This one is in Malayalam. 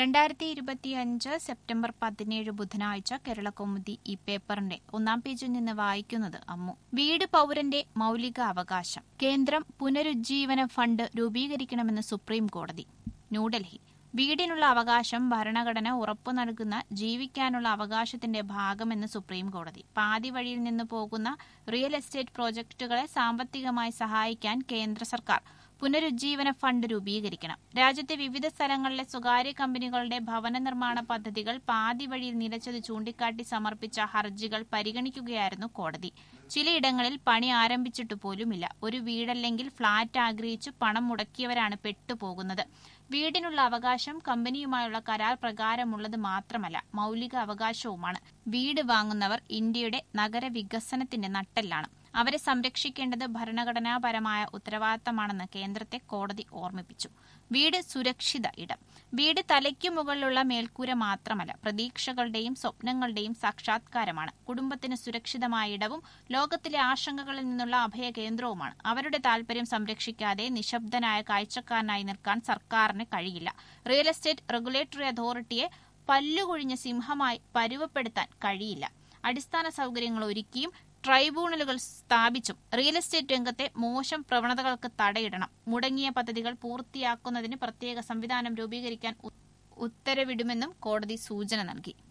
രണ്ടായിരത്തി ഇരുപത്തിയഞ്ച് സെപ്റ്റംബർ പതിനേഴ് ബുധനാഴ്ച കേരളകൗമുദി ഈ പേപ്പറിന്റെ ഒന്നാം പേജിൽ നിന്ന് വായിക്കുന്നത് അമ്മു വീട് പൌരന്റെ മൌലിക അവകാശം കേന്ദ്രം പുനരുജ്ജീവന ഫണ്ട് രൂപീകരിക്കണമെന്ന് സുപ്രീം കോടതി ന്യൂഡൽഹി വീടിനുള്ള അവകാശം ഭരണഘടന ഉറപ്പു നൽകുന്ന ജീവിക്കാനുള്ള അവകാശത്തിന്റെ ഭാഗമെന്ന് സുപ്രീം കോടതി പാതി വഴിയിൽ നിന്ന് പോകുന്ന റിയൽ എസ്റ്റേറ്റ് പ്രോജക്ടുകളെ സാമ്പത്തികമായി സഹായിക്കാൻ കേന്ദ്ര സർക്കാർ പുനരുജ്ജീവന ഫണ്ട് രൂപീകരിക്കണം രാജ്യത്തെ വിവിധ സ്ഥലങ്ങളിലെ സ്വകാര്യ കമ്പനികളുടെ ഭവന നിർമ്മാണ പദ്ധതികൾ പാതി വഴിയിൽ നിലച്ചത് ചൂണ്ടിക്കാട്ടി സമർപ്പിച്ച ഹർജികൾ പരിഗണിക്കുകയായിരുന്നു കോടതി ചിലയിടങ്ങളിൽ പണി ആരംഭിച്ചിട്ടു പോലുമില്ല ഒരു വീടല്ലെങ്കിൽ ഫ്ളാറ്റ് ആഗ്രഹിച്ച് പണം മുടക്കിയവരാണ് പെട്ടുപോകുന്നത് വീടിനുള്ള അവകാശം കമ്പനിയുമായുള്ള കരാർ പ്രകാരമുള്ളത് മാത്രമല്ല മൌലിക അവകാശവുമാണ് വീട് വാങ്ങുന്നവർ ഇന്ത്യയുടെ നഗരവികസനത്തിന്റെ നട്ടെല്ലാണ് അവരെ സംരക്ഷിക്കേണ്ടത് ഭരണഘടനാപരമായ ഉത്തരവാദിത്തമാണെന്ന് കേന്ദ്രത്തെ കോടതി ഓർമ്മിപ്പിച്ചു വീട് സുരക്ഷിത ഇടം വീട് തലയ്ക്കു മുകളിലുള്ള മേൽക്കൂര മാത്രമല്ല പ്രതീക്ഷകളുടെയും സ്വപ്നങ്ങളുടെയും സാക്ഷാത്കാരമാണ് കുടുംബത്തിന് സുരക്ഷിതമായ ഇടവും ലോകത്തിലെ ആശങ്കകളിൽ നിന്നുള്ള അഭയ കേന്ദ്രവുമാണ് അവരുടെ താൽപര്യം സംരക്ഷിക്കാതെ നിശബ്ദനായ കാഴ്ചക്കാരനായി നിൽക്കാൻ സർക്കാരിന് കഴിയില്ല റിയൽ എസ്റ്റേറ്റ് റെഗുലേറ്ററി അതോറിറ്റിയെ പല്ലുകൊഴിഞ്ഞ സിംഹമായി പരുവപ്പെടുത്താൻ കഴിയില്ല അടിസ്ഥാന സൗകര്യങ്ങൾ ഒരുക്കിയും ട്രൈബ്യൂണലുകൾ സ്ഥാപിച്ചും റിയൽ എസ്റ്റേറ്റ് രംഗത്തെ മോശം പ്രവണതകൾക്ക് തടയിടണം മുടങ്ങിയ പദ്ധതികൾ പൂർത്തിയാക്കുന്നതിന് പ്രത്യേക സംവിധാനം രൂപീകരിക്കാൻ ഉത്തരവിടുമെന്നും കോടതി സൂചന നൽകി